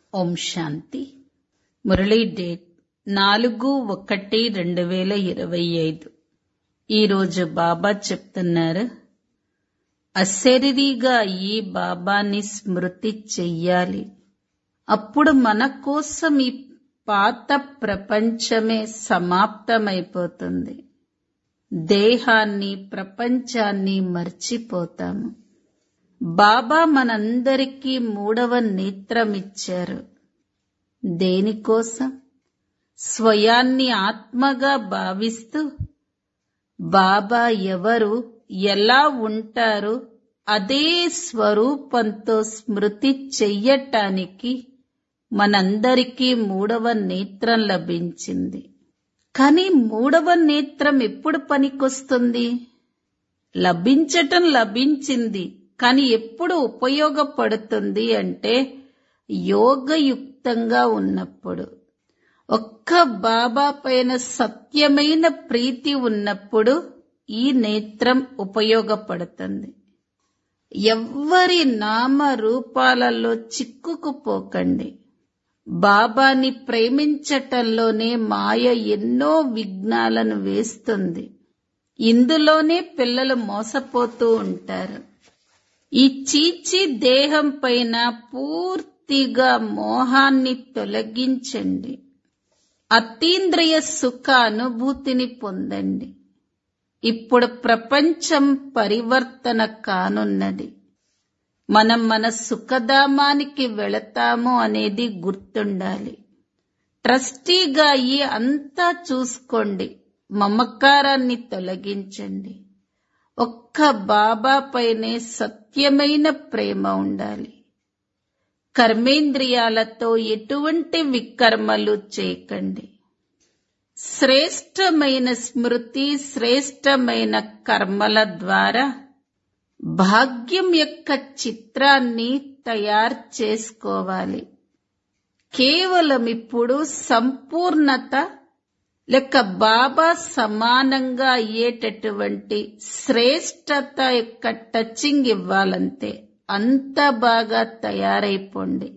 ఓం శాంతి Murali date నాలుగు ఒకటి రెండు వేల ఇరవై ఐదు ఈరోజు బాబా చెప్తున్నారు అశరీరిగా ఈ బాబాని స్మృతి చెయ్యాలి అప్పుడు మన కోసం ఈ పాత ప్రపంచమే సమాప్తమైపోతుంది దేహాన్ని ప్రపంచాన్ని మర్చిపోతాము బాబా మనందరికీ మూడవ నేత్రమిచ్చారు దేనికోసం స్వయాన్ని ఆత్మగా భావిస్తూ బాబా ఎవరు ఎలా ఉంటారు అదే స్వరూపంతో స్మృతి చెయ్యటానికి మనందరికీ మూడవ నేత్రం లభించింది కానీ మూడవ నేత్రం ఎప్పుడు పనికొస్తుంది లభించటం లభించింది కానీ ఎప్పుడు ఉపయోగపడుతుంది అంటే యోగయుక్తంగా ఉన్నప్పుడు ఒక్క బాబా పైన సత్యమైన ప్రీతి ఉన్నప్పుడు ఈ నేత్రం ఉపయోగపడుతుంది ఎవ్వరి నామ రూపాలలో చిక్కుకుపోకండి బాబాని ప్రేమించటంలోనే మాయ ఎన్నో విఘ్నాలను వేస్తుంది ఇందులోనే పిల్లలు మోసపోతూ ఉంటారు ఈ చీచి దేహం పైన పూర్తిగా మోహాన్ని తొలగించండి అతీంద్రియ సుఖ అనుభూతిని పొందండి ఇప్పుడు ప్రపంచం పరివర్తన కానున్నది మనం మన సుఖధామానికి వెళతాము అనేది గుర్తుండాలి ట్రస్టీగా ఈ అంతా చూసుకోండి మమకారాన్ని తొలగించండి ఒక్క బాబా పైనే సత్యమైన ప్రేమ ఉండాలి కర్మేంద్రియాలతో ఎటువంటి వికర్మలు చేయకండి శ్రేష్టమైన స్మృతి శ్రేష్టమైన కర్మల ద్వారా భాగ్యం యొక్క చిత్రాన్ని తయారు చేసుకోవాలి కేవలం ఇప్పుడు సంపూర్ణత లెక్క బాబా సమానంగా అయ్యేటటువంటి శ్రేష్టత యొక్క టచింగ్ ఇవ్వాలంతే అంత బాగా తయారైపోండి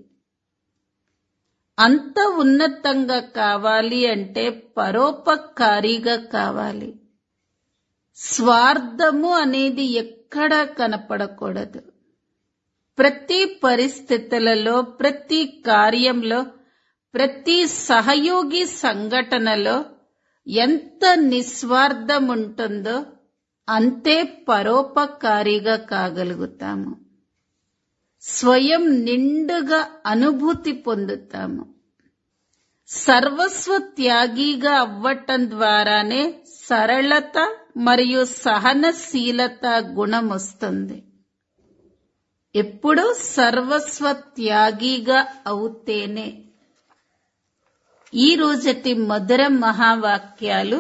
అంత ఉన్నతంగా కావాలి అంటే పరోపకారిగా కావాలి స్వార్థము అనేది ఎక్కడా కనపడకూడదు ప్రతి పరిస్థితులలో ప్రతి కార్యంలో ప్రతి సహయోగి సంఘటనలో ఎంత నిస్వార్థం ఉంటుందో అంతే పరోపకారిగా కాగలుగుతాము స్వయం నిండుగా అనుభూతి పొందుతాము సర్వస్వ త్యాగిగా అవ్వటం ద్వారానే సరళత మరియు సహనశీలత గుణం వస్తుంది ఎప్పుడు సర్వస్వ త్యాగిగా అవుతేనే ఈ రోజటి మధుర మహావాక్యాలు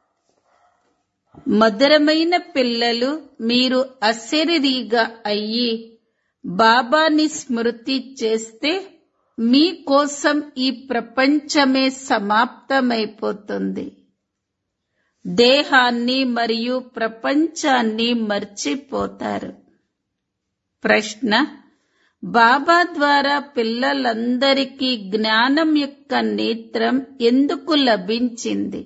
మధురమైన పిల్లలు మీరు అశరీరిగా అయ్యి బాబాని స్మృతి చేస్తే మీకోసం ఈ ప్రపంచమే సమాప్తమైపోతుంది దేహాన్ని మరియు ప్రపంచాన్ని మర్చిపోతారు ప్రశ్న బాబా ద్వారా పిల్లలందరికీ జ్ఞానం యొక్క నేత్రం ఎందుకు లభించింది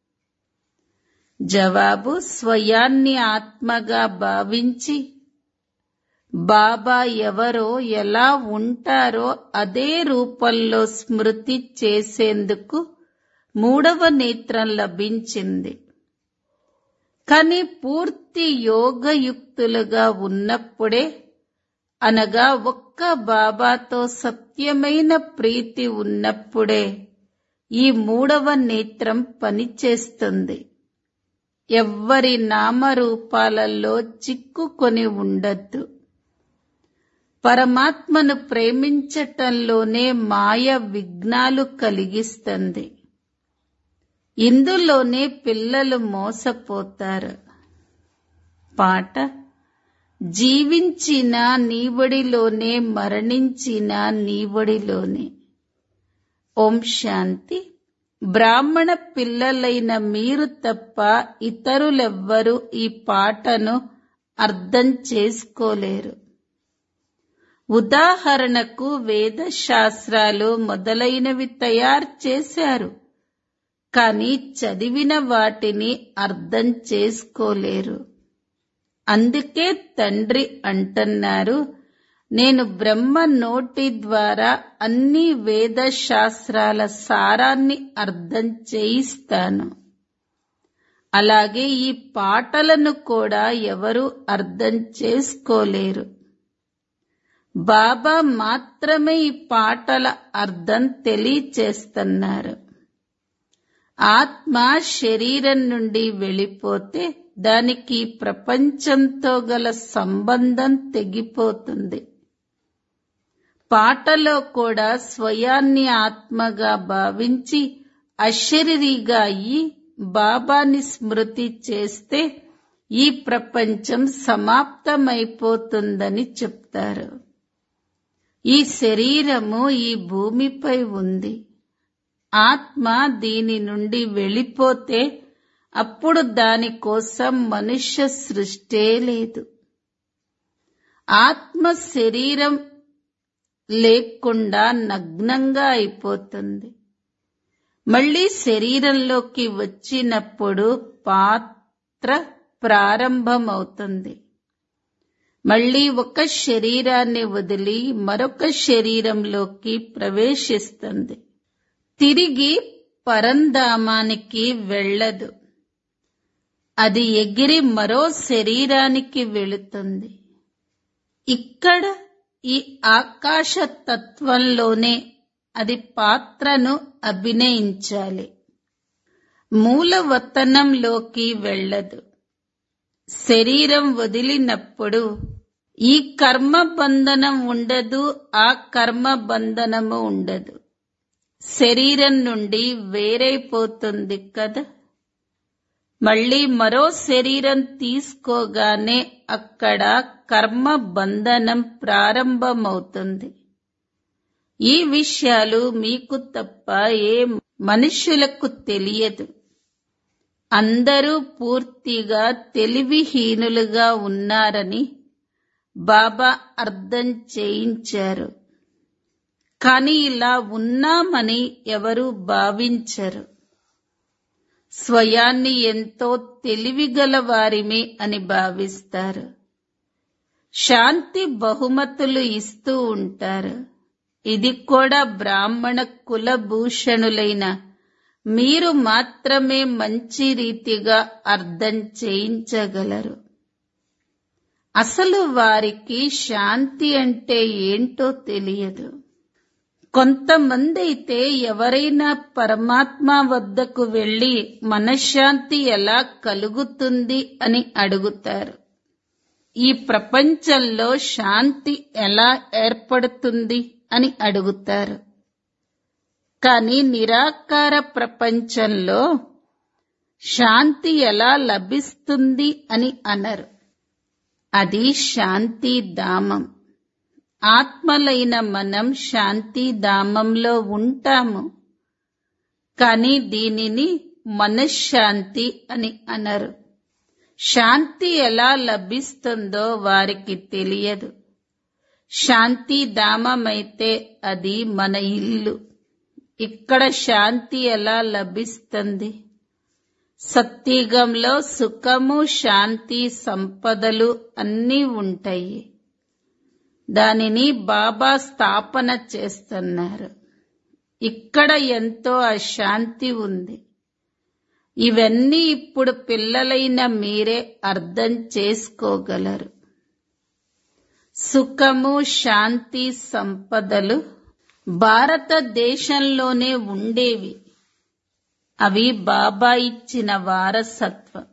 జవాబు స్వయాన్ని ఆత్మగా భావించి బాబా ఎవరో ఎలా ఉంటారో అదే రూపంలో స్మృతి చేసేందుకు మూడవ నేత్రం లభించింది కానీ పూర్తి యోగయుక్తులుగా ఉన్నప్పుడే అనగా ఒక్క బాబాతో సత్యమైన ప్రీతి ఉన్నప్పుడే ఈ మూడవ నేత్రం పనిచేస్తుంది ఎవ్వరి నామరూపాలలో చిక్కుకొని ఉండద్దు పరమాత్మను ప్రేమించటంలోనే మాయ విఘ్నాలు కలిగిస్తుంది ఇందులోనే పిల్లలు మోసపోతారు పాట జీవించిన నీవడిలోనే మరణించిన నీవడిలోనే ఓం శాంతి బ్రాహ్మణ పిల్లలైన మీరు తప్ప ఇతరులెవ్వరూ ఈ పాటను అర్థం చేసుకోలేరు ఉదాహరణకు వేద శాస్త్రాలు మొదలైనవి తయారు చేశారు కానీ చదివిన వాటిని అర్థం చేసుకోలేరు అందుకే తండ్రి అంటున్నారు నేను బ్రహ్మ నోటి ద్వారా అన్ని వేద శాస్త్రాల సారాన్ని అర్థం చేయిస్తాను అలాగే ఈ పాటలను కూడా ఎవరు అర్థం చేసుకోలేరు బాబా మాత్రమే ఈ పాటల అర్థం తెలియచేస్తున్నారు ఆత్మ శరీరం నుండి వెళ్ళిపోతే దానికి ప్రపంచంతో గల సంబంధం తెగిపోతుంది పాటలో కూడా స్వయాన్ని ఆత్మగా భావించి అశరీరిగా అయ్యి బాబాని స్మృతి చేస్తే ఈ ప్రపంచం సమాప్తమైపోతుందని చెప్తారు ఈ శరీరము ఈ భూమిపై ఉంది ఆత్మ దీని నుండి వెళ్ళిపోతే అప్పుడు దాని కోసం మనుష్య సృష్టే లేదు ఆత్మ శరీరం లేకుండా నగ్నంగా అయిపోతుంది మళ్ళీ శరీరంలోకి వచ్చినప్పుడు పాత్ర ప్రారంభమవుతుంది మళ్ళీ ఒక శరీరాన్ని వదిలి మరొక శరీరంలోకి ప్రవేశిస్తుంది తిరిగి పరంధామానికి వెళ్ళదు అది ఎగిరి మరో శరీరానికి వెళుతుంది ఇక్కడ ఈ ఆకాశ తత్వంలోనే అది పాత్రను అభినయించాలి మూలవతనంలోకి వెళ్ళదు శరీరం వదిలినప్పుడు ఈ కర్మ బంధనం ఉండదు ఆ కర్మ బంధనము ఉండదు శరీరం నుండి వేరైపోతుంది కదా మళ్ళీ మరో శరీరం తీసుకోగానే అక్కడ కర్మ బంధనం ప్రారంభమవుతుంది ఈ విషయాలు మీకు తప్ప ఏ మనుషులకు తెలియదు అందరూ పూర్తిగా తెలివిహీనులుగా ఉన్నారని బాబా అర్థం చేయించారు కానీ ఇలా ఉన్నామని ఎవరు భావించరు స్వయాన్ని ఎంతో తెలివిగల వారిమి అని భావిస్తారు శాంతి బహుమతులు ఇస్తూ ఉంటారు ఇది కూడా బ్రాహ్మణ కులభూషణులైన మీరు మాత్రమే మంచి రీతిగా అర్థం చేయించగలరు అసలు వారికి శాంతి అంటే ఏంటో తెలియదు కొంతమంది అయితే ఎవరైనా పరమాత్మ వద్దకు వెళ్లి మనశ్శాంతి ఎలా కలుగుతుంది అని అడుగుతారు ఈ ప్రపంచంలో శాంతి ఎలా ఏర్పడుతుంది అని అడుగుతారు కానీ నిరాకార ప్రపంచంలో శాంతి ఎలా లభిస్తుంది అని అనరు అది శాంతి ధామం ఆత్మలైన మనం శాంతి ధామంలో ఉంటాము కానీ దీనిని మనశ్శాంతి అని అనరు శాంతి ఎలా లభిస్తుందో వారికి తెలియదు శాంతి ధామమైతే అది మన ఇల్లు ఇక్కడ శాంతి ఎలా లభిస్తుంది సత్యుగంలో సుఖము శాంతి సంపదలు అన్నీ ఉంటాయి దానిని బాబా స్థాపన చేస్తున్నారు ఇక్కడ ఎంతో అశాంతి ఉంది ఇవన్నీ ఇప్పుడు పిల్లలైన మీరే అర్థం చేసుకోగలరు సుఖము శాంతి సంపదలు భారతదేశంలోనే ఉండేవి అవి బాబా ఇచ్చిన వారసత్వం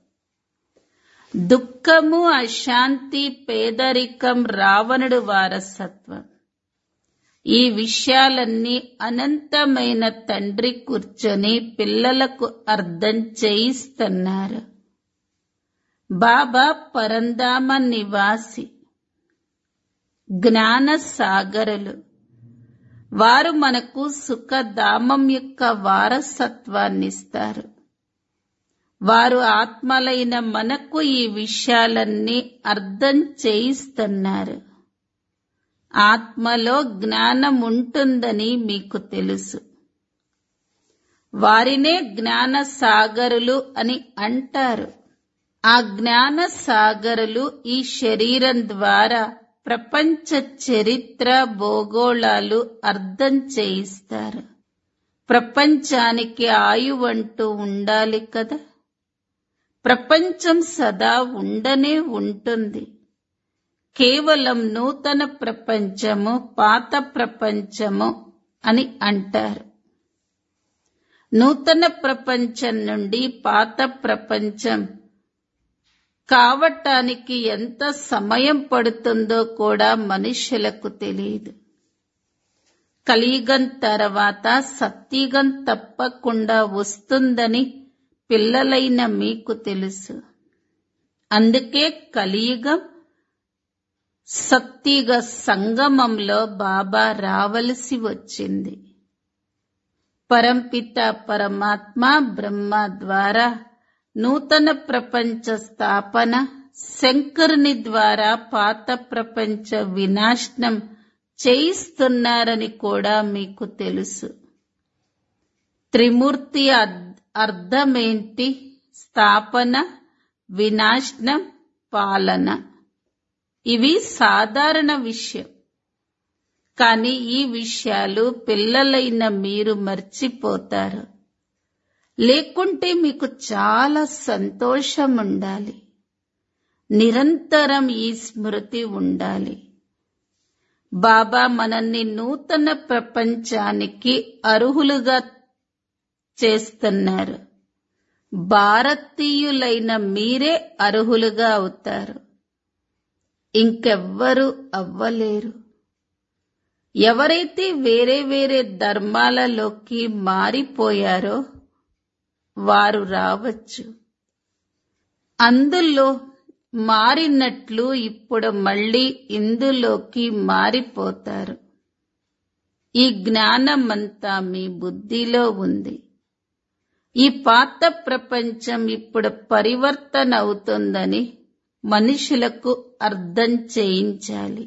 దుఃఖము అశాంతి పేదరికం రావణుడు వారసత్వం ఈ విషయాలన్నీ అనంతమైన తండ్రి కూర్చొని పిల్లలకు అర్థం చేయిస్తున్నారు బాబా పరంధామ నివాసి జ్ఞాన సాగరులు వారు మనకు సుఖధామం యొక్క వారసత్వాన్నిస్తారు వారు ఆత్మలైన మనకు ఈ విషయాలన్నీ అర్థం చేయిస్తున్నారు ఆత్మలో జ్ఞానం ఉంటుందని మీకు తెలుసు వారినే జ్ఞాన సాగరులు అని అంటారు ఆ జ్ఞాన సాగరులు ఈ శరీరం ద్వారా ప్రపంచ చరిత్ర భూగోళాలు అర్థం చేయిస్తారు ప్రపంచానికి ఆయువంటూ ఉండాలి కదా ప్రపంచం సదా ఉండనే ఉంటుంది కేవలం నూతన ప్రపంచము పాత ప్రపంచము అని అంటారు నూతన ప్రపంచం నుండి పాత ప్రపంచం కావటానికి ఎంత సమయం పడుతుందో కూడా మనుషులకు తెలియదు కలియుగం తర్వాత సత్యుగం తప్పకుండా వస్తుందని పిల్లలైన మీకు తెలుసు అందుకే కలియుగం సత్యుగ సంగమంలో బాబా రావలసి వచ్చింది పరంపిత పరమాత్మ బ్రహ్మ ద్వారా నూతన ప్రపంచ స్థాపన శంకరుని ద్వారా పాత ప్రపంచ వినాశనం చేయిస్తున్నారని కూడా మీకు తెలుసు త్రిమూర్తి అర్థమేంటి స్థాపన వినాశనం పాలన ఇవి సాధారణ విషయం కానీ ఈ విషయాలు పిల్లలైన మీరు మర్చిపోతారు లేకుంటే మీకు చాలా సంతోషం ఉండాలి నిరంతరం ఈ స్మృతి ఉండాలి బాబా మనల్ని నూతన ప్రపంచానికి అర్హులుగా చేస్తున్నారు భారతీయులైన మీరే అర్హులుగా అవుతారు ఇంకెవ్వరు అవ్వలేరు ఎవరైతే వేరే వేరే ధర్మాలలోకి మారిపోయారో వారు రావచ్చు అందులో మారినట్లు ఇప్పుడు మళ్ళీ ఇందులోకి మారిపోతారు ఈ జ్ఞానమంతా మీ బుద్ధిలో ఉంది ఈ పాత ప్రపంచం ఇప్పుడు పరివర్తన అవుతుందని మనుషులకు అర్థం చేయించాలి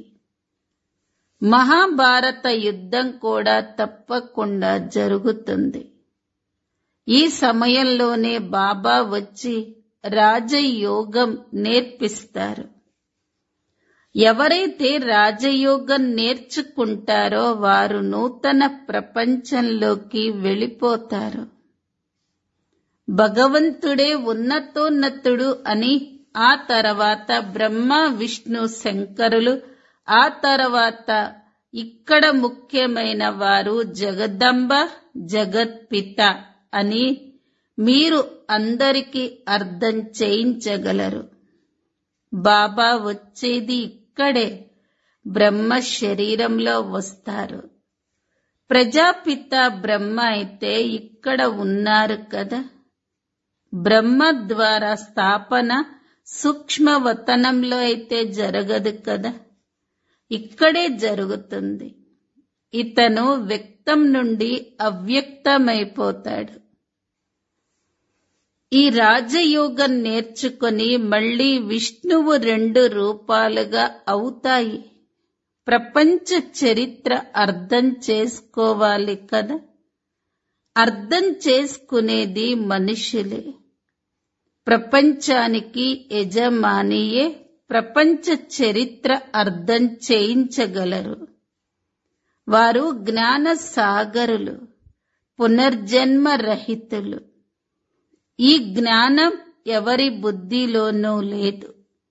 మహాభారత యుద్ధం కూడా తప్పకుండా జరుగుతుంది ఈ సమయంలోనే బాబా వచ్చి రాజయోగం నేర్పిస్తారు ఎవరైతే రాజయోగం నేర్చుకుంటారో వారు నూతన ప్రపంచంలోకి వెళ్ళిపోతారు భగవంతుడే ఉన్నతోన్నతుడు అని ఆ తర్వాత బ్రహ్మ విష్ణు శంకరులు ఆ తర్వాత ఇక్కడ ముఖ్యమైన వారు జగదంబ జగత్పిత అని మీరు అందరికీ అర్థం చేయించగలరు బాబా వచ్చేది ఇక్కడే బ్రహ్మ శరీరంలో వస్తారు ప్రజాపిత బ్రహ్మ అయితే ఇక్కడ ఉన్నారు కదా బ్రహ్మ ద్వారా స్థాపన సూక్ష్మవతనంలో అయితే జరగదు కదా ఇక్కడే జరుగుతుంది ఇతను వ్యక్తం నుండి అవ్యక్తమైపోతాడు ఈ రాజయోగం నేర్చుకొని మళ్ళీ విష్ణువు రెండు రూపాలుగా అవుతాయి ప్రపంచ చరిత్ర అర్థం చేసుకోవాలి కదా అర్థం చేసుకునేది మనుషులే ప్రపంచానికి యజమానియే ప్రపంచ చరిత్ర అర్థం చేయించగలరు వారు జ్ఞాన సాగరులు పునర్జన్మ రహితులు ఈ జ్ఞానం ఎవరి బుద్ధిలోనూ లేదు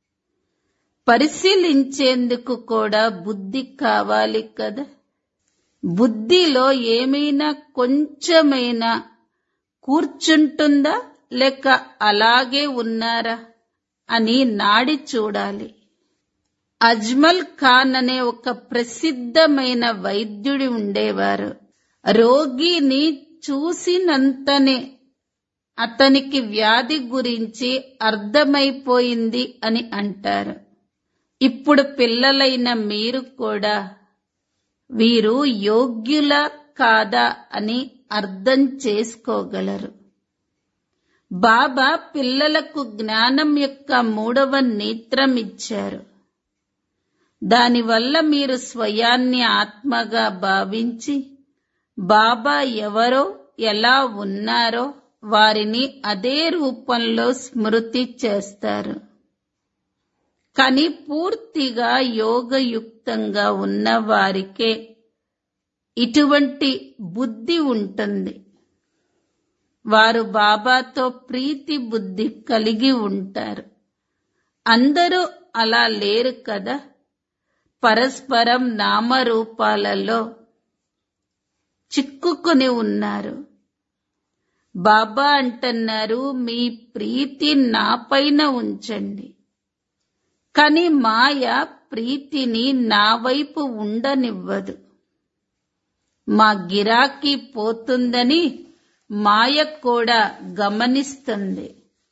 పరిశీలించేందుకు కూడా బుద్ధి కావాలి కదా బుద్ధిలో ఏమైనా కొంచెమైనా కూర్చుంటుందా లేక అలాగే ఉన్నారా అని నాడి చూడాలి అజ్మల్ ఖాన్ అనే ఒక ప్రసిద్ధమైన వైద్యుడి ఉండేవారు రోగిని చూసినంతనే అతనికి వ్యాధి గురించి అర్థమైపోయింది అని అంటారు ఇప్పుడు పిల్లలైన మీరు కూడా వీరు యోగ్యుల కాదా అని అర్థం చేసుకోగలరు బాబా పిల్లలకు జ్ఞానం యొక్క మూడవ నేత్రం ఇచ్చారు దానివల్ల మీరు స్వయాన్ని ఆత్మగా భావించి బాబా ఎవరో ఎలా ఉన్నారో వారిని అదే రూపంలో స్మృతి చేస్తారు కానీ పూర్తిగా యోగయుక్తంగా ఉన్న వారికే ఇటువంటి బుద్ధి ఉంటుంది వారు బాబాతో ప్రీతి బుద్ధి కలిగి ఉంటారు అందరూ అలా లేరు కదా పరస్పరం నామరూపాలలో చిక్కుకుని ఉన్నారు బాబా అంటున్నారు మీ ప్రీతి నాపైన ఉంచండి కానీ మాయ ప్రీతిని నా వైపు ఉండనివ్వదు మా గిరాకీ పోతుందని మాయ కూడా గమనిస్తుంది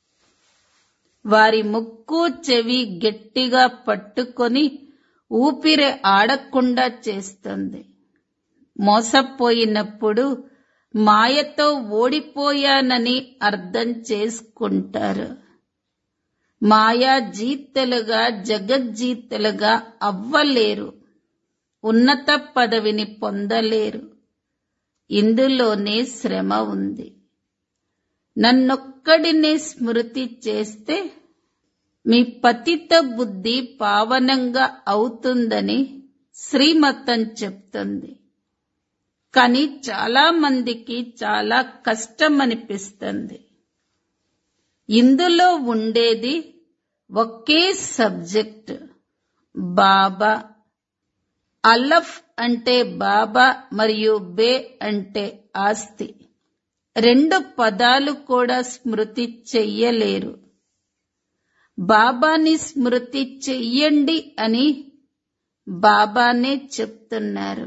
వారి ముక్కు చెవి గట్టిగా పట్టుకొని ఊపిరి ఆడకుండా చేస్తుంది మోసపోయినప్పుడు మాయతో ఓడిపోయానని అర్థం చేసుకుంటారు మాయా జీతలుగా జగజ్జీతలుగా అవ్వలేరు ఉన్నత పదవిని పొందలేరు ఇందులోనే శ్రమ ఉంది నన్నొక్కడినే స్మృతి చేస్తే మీ పతిత బుద్ధి పావనంగా అవుతుందని శ్రీమతం చెప్తుంది కానీ చాలా మందికి చాలా కష్టం అనిపిస్తుంది ఇందులో ఉండేది ఒకే సబ్జెక్ట్ బాబా అలఫ్ అంటే బాబా మరియు బే అంటే ఆస్తి రెండు పదాలు కూడా స్మృతి చెయ్యలేరు బాబాని స్మృతి చెయ్యండి అని బాబానే చెప్తున్నారు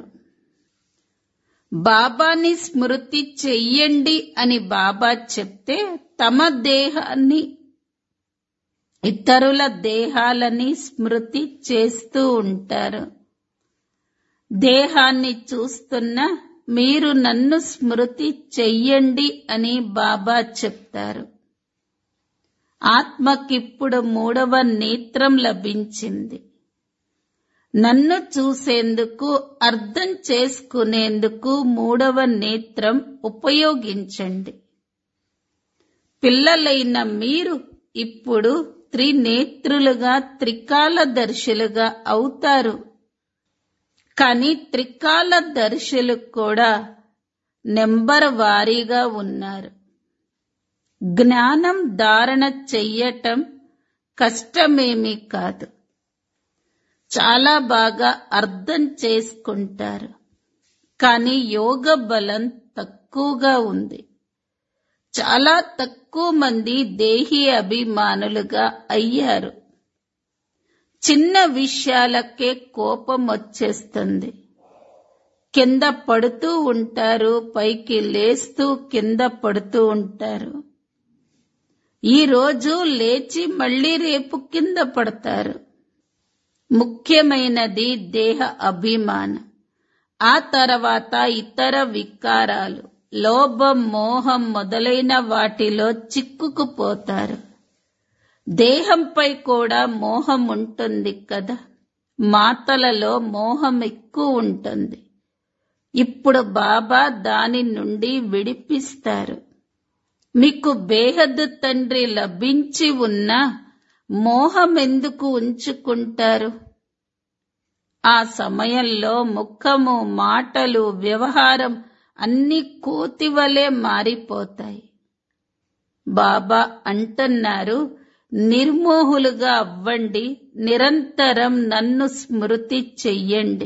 బాబాని స్మృతి చెయ్యండి అని బాబా చెప్తే తమ దేహాన్ని ఇతరుల దేహాలని స్మృతి చేస్తూ ఉంటారు దేహాన్ని చూస్తున్న మీరు నన్ను స్మృతి చెయ్యండి అని బాబా చెప్తారు ఆత్మకిప్పుడు మూడవ నేత్రం లభించింది నన్ను చూసేందుకు అర్థం చేసుకునేందుకు మూడవ నేత్రం ఉపయోగించండి పిల్లలైన మీరు ఇప్పుడు త్రినేత్రులుగా త్రికాలదర్శులుగా అవుతారు కానీ త్రికాలదర్శులు కూడా నెంబర్ వారీగా ఉన్నారు జ్ఞానం ధారణ చెయ్యటం కష్టమేమీ కాదు చాలా బాగా అర్థం చేసుకుంటారు కానీ యోగ బలం తక్కువగా ఉంది చాలా తక్కువ మంది దేహి అభిమానులుగా అయ్యారు చిన్న విషయాలకే కోపం వచ్చేస్తుంది కింద పడుతూ ఉంటారు పైకి లేస్తూ కింద పడుతూ ఉంటారు ఈ రోజు లేచి మళ్ళీ రేపు కింద పడతారు ముఖ్యమైనది దేహ అభిమానం ఆ తర్వాత ఇతర వికారాలు లోభం మోహం మొదలైన వాటిలో చిక్కుకుపోతారు దేహంపై కూడా మోహం ఉంటుంది కదా మాటలలో మోహం ఎక్కువ ఉంటుంది ఇప్పుడు బాబా దాని నుండి విడిపిస్తారు మీకు బేహద్దు తండ్రి లభించి ఉన్న మోహం ఎందుకు ఉంచుకుంటారు ఆ సమయంలో ముఖము మాటలు వ్యవహారం అన్ని కోతివలే మారిపోతాయి బాబా అంటున్నారు నిర్మోహులుగా అవ్వండి నిరంతరం నన్ను స్మృతి చెయ్యండి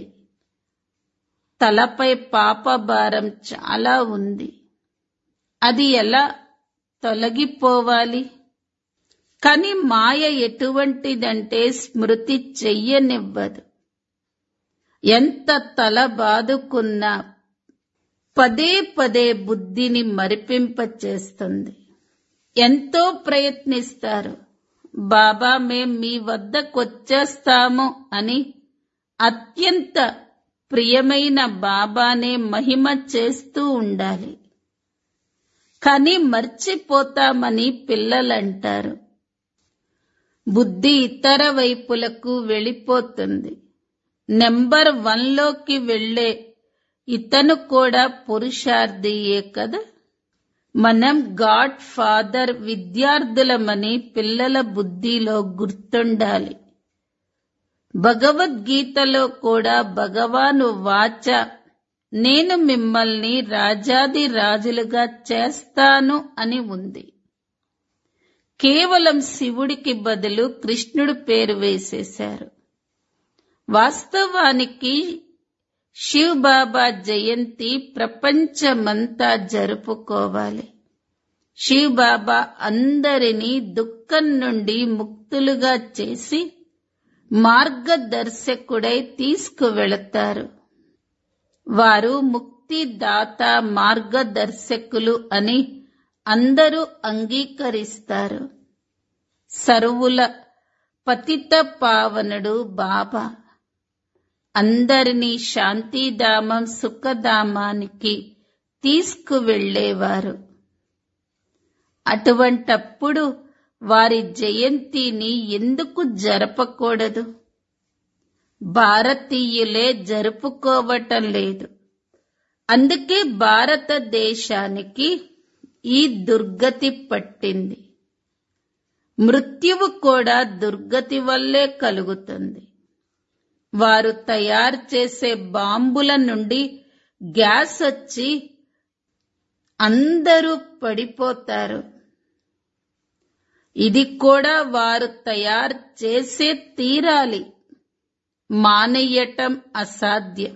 తలపై పాపభారం చాలా ఉంది అది ఎలా తొలగిపోవాలి కాని మాయ ఎటువంటిదంటే స్మృతి చెయ్యనివ్వదు ఎంత తల బాదుకున్నా పదే పదే బుద్ధిని మరిపింపచేస్తుంది ఎంతో ప్రయత్నిస్తారు బాబా మేం మీ వద్దకొచ్చేస్తాము అని అత్యంత ప్రియమైన బాబానే మహిమ చేస్తూ ఉండాలి కానీ మర్చిపోతామని పిల్లలంటారు బుద్ధి ఇతర వైపులకు వెళ్ళిపోతుంది నెంబర్ వన్లోకి వెళ్ళే ఇతను కూడా పురుషార్థియే కదా మనం గాడ్ ఫాదర్ విద్యార్థులమని పిల్లల బుద్ధిలో గుర్తుండాలి భగవద్గీతలో కూడా భగవాను వాచ నేను మిమ్మల్ని రాజాది రాజులుగా చేస్తాను అని ఉంది కేవలం శివుడికి బదులు కృష్ణుడు పేరు వేసేశారు వాస్తవానికి శివ్ బాబా జయంతి ప్రపంచమంతా జరుపుకోవాలి శివ్ బాబా అందరినీ దుఃఖం నుండి ముక్తులుగా చేసి మార్గదర్శకుడై తీసుకువెళతారు వారు ముక్తిదాత మార్గదర్శకులు అని అందరూ అంగీకరిస్తారు సర్వుల పతిత పావనుడు బాబా అందరినీ శాంతిధామం సుఖధామానికి తీసుకువెళ్లేవారు అటువంటప్పుడు వారి జయంతిని ఎందుకు జరపకూడదు భారతీయులే జరుపుకోవటం లేదు అందుకే భారతదేశానికి ఈ దుర్గతి పట్టింది మృత్యువు కూడా దుర్గతి వల్లే కలుగుతుంది వారు తయారు చేసే బాంబుల నుండి గ్యాస్ వచ్చి అందరూ పడిపోతారు ఇది కూడా వారు తయారు చేసే తీరాలి మానేయటం అసాధ్యం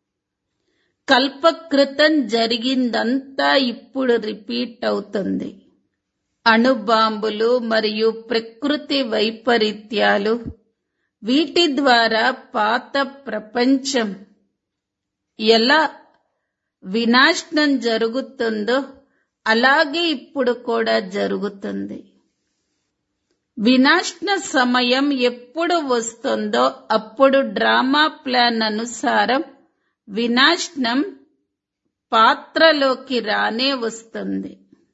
కల్పకృతం జరిగిందంతా ఇప్పుడు రిపీట్ అవుతుంది అణుబాంబులు మరియు ప్రకృతి వైపరీత్యాలు వీటి ద్వారా పాత ప్రపంచం ఎలా వినాశనం జరుగుతుందో అలాగే ఇప్పుడు కూడా జరుగుతుంది వినాశన సమయం ఎప్పుడు వస్తుందో అప్పుడు డ్రామా ప్లాన్ అనుసారం వినాశనం పాత్రలోకి రానే వస్తుంది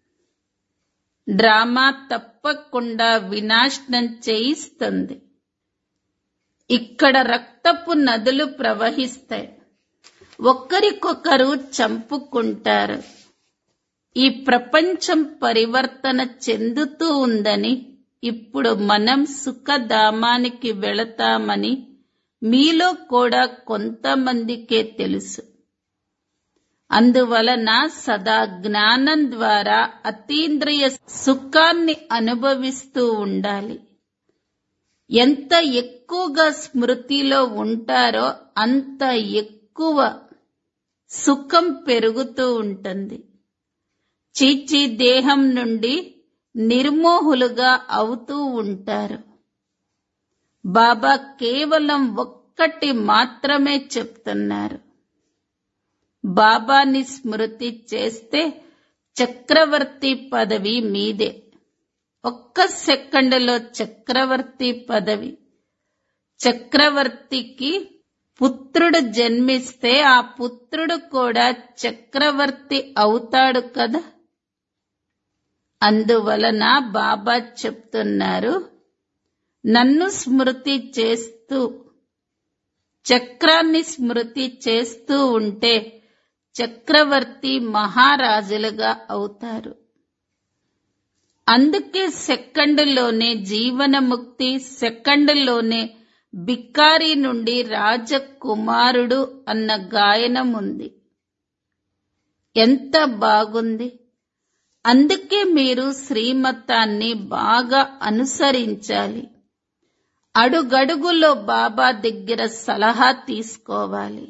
డ్రామా తప్పకుండా వినాశనం చేయిస్తుంది ఇక్కడ రక్తపు నదులు ప్రవహిస్తాయి ఒక్కరికొకరు చంపుకుంటారు ఈ ప్రపంచం పరివర్తన చెందుతూ ఉందని ఇప్పుడు మనం సుఖధామానికి వెళతామని మీలో కూడా కొంతమందికే తెలుసు అందువలన సదా జ్ఞానం ద్వారా అతీంద్రియ సుఖాన్ని అనుభవిస్తూ ఉండాలి ఎంత ఎక్కువగా స్మృతిలో ఉంటారో అంత ఎక్కువ సుఖం పెరుగుతూ ఉంటుంది చీచి దేహం నుండి నిర్మోహులుగా అవుతూ ఉంటారు బాబా కేవలం ఒక్కటి మాత్రమే చెప్తున్నారు బాబాని స్మృతి చేస్తే చక్రవర్తి పదవి మీదే ఒక్క సెకండ్లో చక్రవర్తి పదవి చక్రవర్తికి పుత్రుడు జన్మిస్తే ఆ పుత్రుడు కూడా చక్రవర్తి అవుతాడు కదా అందువలన బాబా చెప్తున్నారు నన్ను స్మృతి చేస్తూ చక్రాన్ని స్మృతి చేస్తూ ఉంటే చక్రవర్తి మహారాజులుగా అవుతారు అందుకే సెకండ్లోనే జీవనముక్తి సెకండ్లోనే బిక్కారి నుండి రాజకుమారుడు అన్న గాయనం ఉంది ఎంత బాగుంది అందుకే మీరు శ్రీమతాన్ని బాగా అనుసరించాలి అడుగడుగులో బాబా దగ్గర సలహా తీసుకోవాలి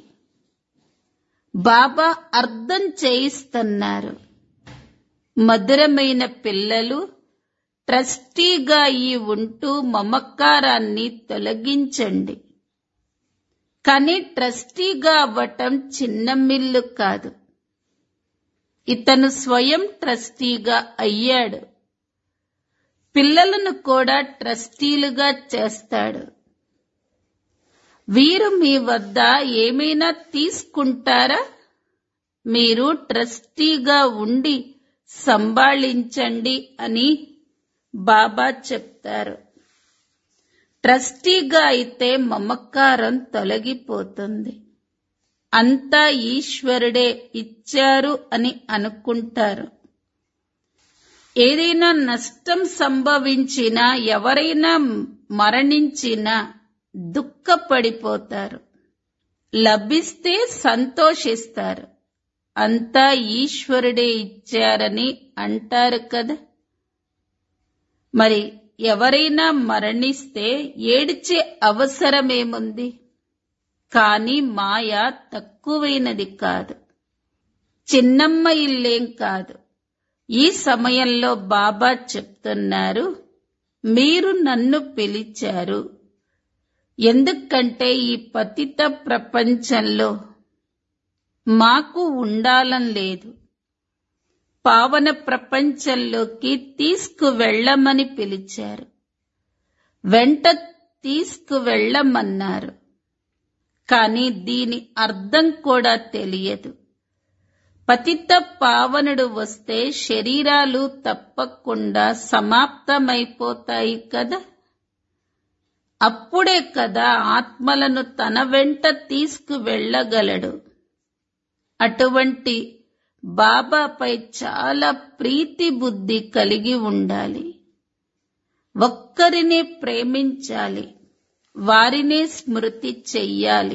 బాబా అర్థం చేయిస్తున్నారు మధురమైన పిల్లలు ట్రస్టీగా ఈ ఉంటూ మమకారాన్ని తొలగించండి కానీ ట్రస్టీగా అవ్వటం చిన్న మిల్లు కాదు ఇతను స్వయం ట్రస్టీగా అయ్యాడు పిల్లలను కూడా ట్రస్టీలుగా చేస్తాడు వీరు మీ వద్ద ఏమైనా తీసుకుంటారా మీరు ట్రస్టీగా ఉండి సంభాళించండి అని బాబా చెప్తారు ట్రస్టీగా అయితే మమకారం తొలగిపోతుంది అంతా ఈశ్వరుడే ఇచ్చారు అని అనుకుంటారు ఏదైనా నష్టం సంభవించినా ఎవరైనా మరణించినా దుఃఖపడిపోతారు లభిస్తే సంతోషిస్తారు అంతా ఈశ్వరుడే ఇచ్చారని అంటారు కదా మరి ఎవరైనా మరణిస్తే ఏడ్చే అవసరమేముంది కాని మాయ తక్కువైనది కాదు చిన్నమ్మ ఇల్లేం కాదు ఈ సమయంలో బాబా చెప్తున్నారు మీరు నన్ను పిలిచారు ఎందుకంటే ఈ పతిత ప్రపంచంలో మాకు ఉండాలని లేదు పావన ప్రపంచంలోకి తీసుకువెళ్ళమని పిలిచారు వెంట తీసుకువెళ్ళమన్నారు కానీ దీని అర్థం కూడా తెలియదు పతిత పావనుడు వస్తే శరీరాలు తప్పకుండా సమాప్తమైపోతాయి కదా అప్పుడే కదా ఆత్మలను తన వెంట తీసుకువెళ్ళగలడు అటువంటి బాబాపై చాలా ప్రీతి బుద్ధి కలిగి ఉండాలి ఒక్కరినే ప్రేమించాలి వారినే స్మృతి చెయ్యాలి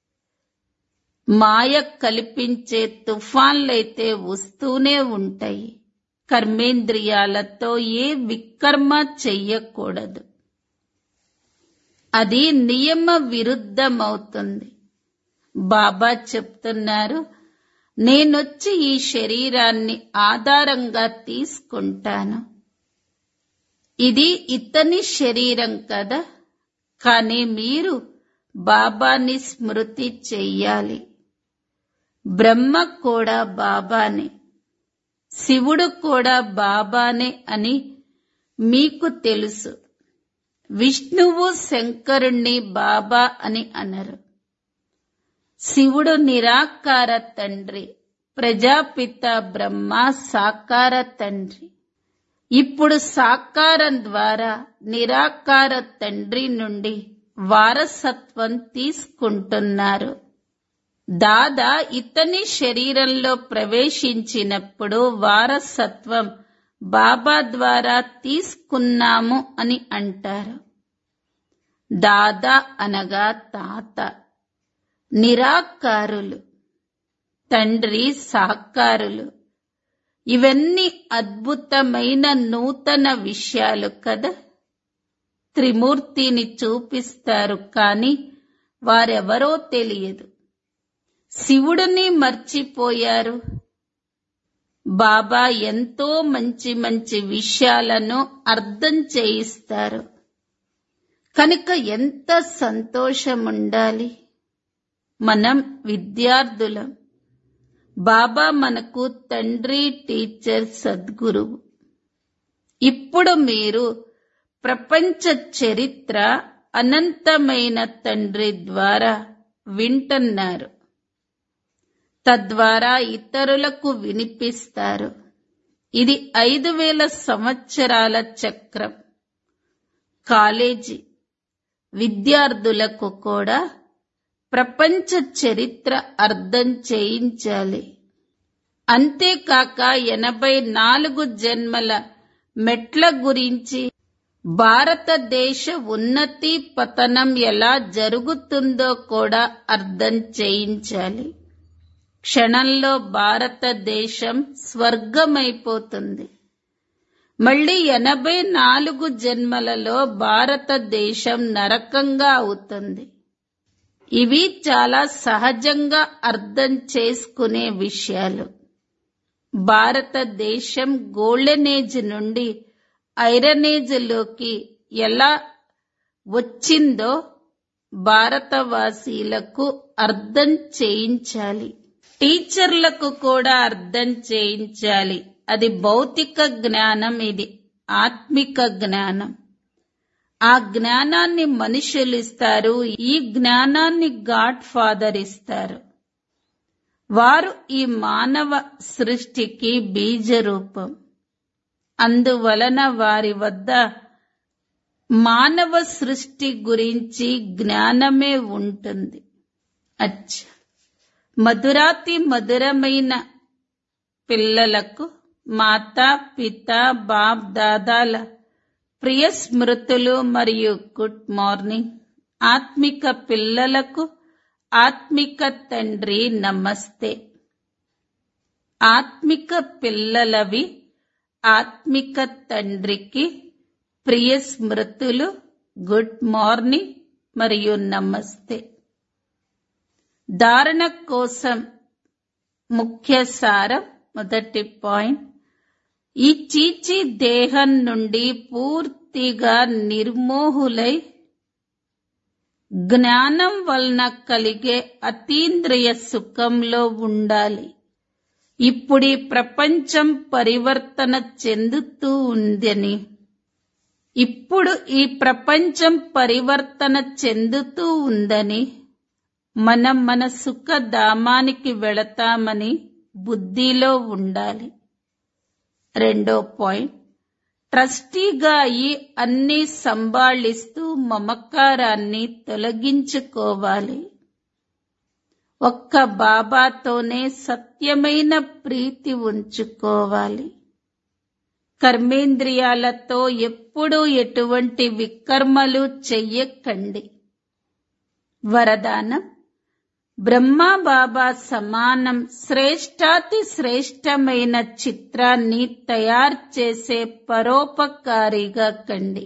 మాయ కల్పించే తుఫాన్లైతే వస్తూనే ఉంటాయి కర్మేంద్రియాలతో ఏ వికర్మ చెయ్యకూడదు అది నియమ విరుద్ధమవుతుంది బాబా చెప్తున్నారు నేనొచ్చి ఈ శరీరాన్ని ఆధారంగా తీసుకుంటాను ఇది ఇతని శరీరం కదా కానీ మీరు బాబాని స్మృతి చెయ్యాలి బ్రహ్మ కూడా బాబానే శివుడు కూడా బాబానే అని మీకు తెలుసు విష్ణువు శంకరుణ్ణి బాబా అని అనరు శివుడు నిరాకార తండ్రి ప్రజాపిత బ్రహ్మ సాకార తండ్రి ఇప్పుడు సాకారం ద్వారా నిరాకార తండ్రి నుండి వారసత్వం తీసుకుంటున్నారు దాదా ఇతని శరీరంలో ప్రవేశించినప్పుడు వారసత్వం బాబా ద్వారా తీసుకున్నాము అని అంటారు దాదా అనగా తాత నిరాకారులు తండ్రి సాకారులు ఇవన్నీ అద్భుతమైన నూతన విషయాలు కదా త్రిమూర్తిని చూపిస్తారు కాని వారెవరో తెలియదు శివుడిని మర్చిపోయారు బాబా ఎంతో మంచి మంచి విషయాలను అర్థం చేయిస్తారు కనుక ఎంత సంతోషం ఉండాలి మనం విద్యార్థులం బాబా మనకు తండ్రి టీచర్ సద్గురువు ఇప్పుడు మీరు ప్రపంచ చరిత్ర అనంతమైన తండ్రి ద్వారా వింటున్నారు తద్వారా ఇతరులకు వినిపిస్తారు ఇది ఐదు వేల సంవత్సరాల చక్రం కాలేజీ విద్యార్థులకు కూడా ప్రపంచ చరిత్ర అర్థం చేయించాలి అంతేకాక ఎనభై నాలుగు జన్మల మెట్ల గురించి భారతదేశ ఉన్నతి పతనం ఎలా జరుగుతుందో కూడా అర్థం చేయించాలి క్షణంలో భారతదేశం స్వర్గమైపోతుంది మళ్ళీ ఎనభై నాలుగు జన్మలలో భారతదేశం నరకంగా అవుతుంది ఇవి చాలా సహజంగా అర్థం చేసుకునే విషయాలు భారతదేశం గోల్డెన్ ఏజ్ నుండి ఐరన్ ఏజ్లోకి ఎలా వచ్చిందో భారతవాసీలకు అర్థం చేయించాలి టీచర్లకు కూడా అర్థం చేయించాలి అది భౌతిక జ్ఞానం ఇది ఆత్మిక జ్ఞానం ఆ జ్ఞానాన్ని మనుషులు ఇస్తారు ఈ జ్ఞానాన్ని గాడ్ ఫాదర్ ఇస్తారు వారు ఈ మానవ సృష్టికి బీజ రూపం అందువలన వారి వద్ద మానవ సృష్టి గురించి జ్ఞానమే ఉంటుంది అచ్చ మధురాతి మధురమైన పిల్లలకు మాతా పిత బాప్ దాదాల ప్రియ స్మృతులు మరియు గుడ్ మార్నింగ్ ఆత్మిక పిల్లలకు ఆత్మిక తండ్రి నమస్తే ఆత్మిక పిల్లలవి ఆత్మిక తండ్రికి ప్రియ స్మృతులు గుడ్ మార్నింగ్ మరియు నమస్తే ధారణ కోసం ముఖ్య సారం మొదటి పాయింట్ ఈ చీచి దేహం నుండి పూర్తిగా నిర్మోహులై జ్ఞానం వలన కలిగే అతీంద్రియ సుఖంలో ఉండాలి ఇప్పుడు ఈ ప్రపంచం పరివర్తన చెందుతూ ఉందని ఇప్పుడు ఈ ప్రపంచం పరివర్తన చెందుతూ ఉందని మనం మన సుఖధామానికి వెళతామని బుద్ధిలో ఉండాలి రెండో పాయింట్ ట్రస్టీగా అయి అన్ని సంభాళిస్తూ మమకారాన్ని తొలగించుకోవాలి ఒక్క బాబాతోనే సత్యమైన ప్రీతి ఉంచుకోవాలి కర్మేంద్రియాలతో ఎప్పుడూ ఎటువంటి వికర్మలు చెయ్యకండి వరదానం బ్రహ్మా బాబా సమానం శ్రేష్టాతి శ్రేష్టమైన చిత్రాన్ని తయారు చేసే పరోపకారిగా కండి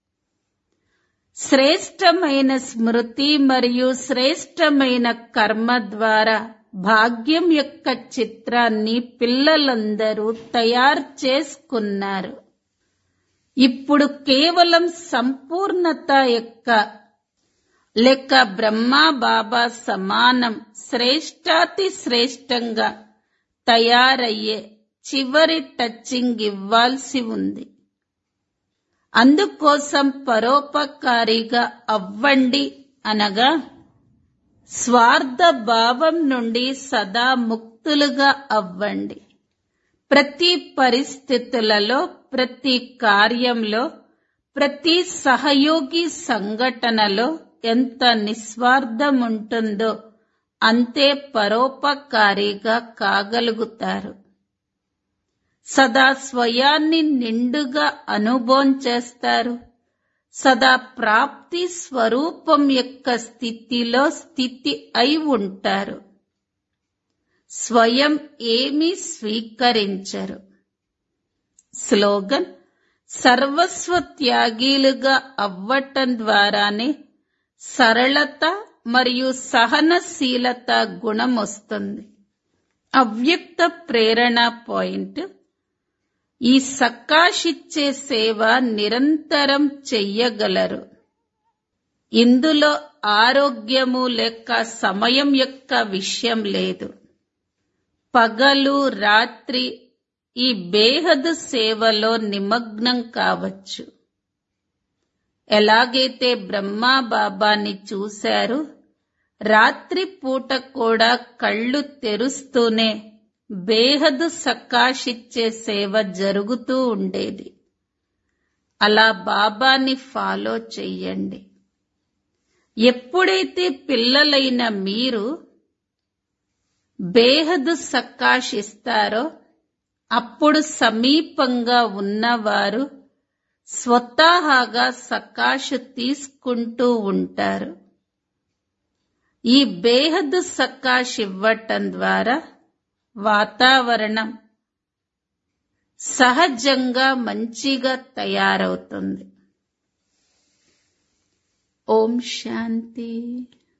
శ్రేష్టమైన స్మృతి మరియు శ్రేష్టమైన కర్మ ద్వారా భాగ్యం యొక్క చిత్రాన్ని పిల్లలందరూ తయారు చేసుకున్నారు ఇప్పుడు కేవలం సంపూర్ణత యొక్క లెక్క బ్రహ్మా బాబా సమానం శ్రేష్టాతి శ్రేష్టంగా తయారయ్యే చివరి టచింగ్ ఇవ్వాల్సి ఉంది అందుకోసం పరోపకారిగా అవ్వండి అనగా స్వార్థ భావం నుండి సదా ముక్తులుగా అవ్వండి ప్రతి పరిస్థితులలో ప్రతి కార్యంలో ప్రతి సహయోగి సంఘటనలో ఎంత నిస్వార్థం ఉంటుందో అంతే పరోపకారిగా కాగలుగుతారు సదా స్వయాన్ని నిండుగా అనుభవం చేస్తారు సదా ప్రాప్తి స్వరూపం యొక్క స్థితిలో స్థితి అయి ఉంటారు స్వయం ఏమీ స్వీకరించరు స్లోగన్ సర్వస్వ త్యాగీలుగా అవ్వటం ద్వారానే సరళత మరియు సహనశీలత గుణం వస్తుంది అవ్యక్త ప్రేరణ పాయింట్ ఈ సక్కాషిచ్చే సేవ నిరంతరం చెయ్యగలరు ఇందులో ఆరోగ్యము లేక సమయం యొక్క విషయం లేదు పగలు రాత్రి ఈ బేహదు సేవలో నిమగ్నం కావచ్చు ఎలాగైతే బ్రహ్మా బాబాని చూశారు రాత్రి పూట కూడా కళ్ళు తెరుస్తూనే బేహదు సకాషిచ్చే సేవ జరుగుతూ ఉండేది అలా బాబాని ఫాలో చెయ్యండి ఎప్పుడైతే పిల్లలైన మీరు బేహదు సకాషిస్తారో అప్పుడు సమీపంగా ఉన్నవారు స్వతహాగా సకాషు తీసుకుంటూ ఉంటారు ఈ బేహదు సకాష్ ఇవ్వటం ద్వారా వాతావరణం సహజంగా మంచిగా తయారవుతుంది ఓం శాంతి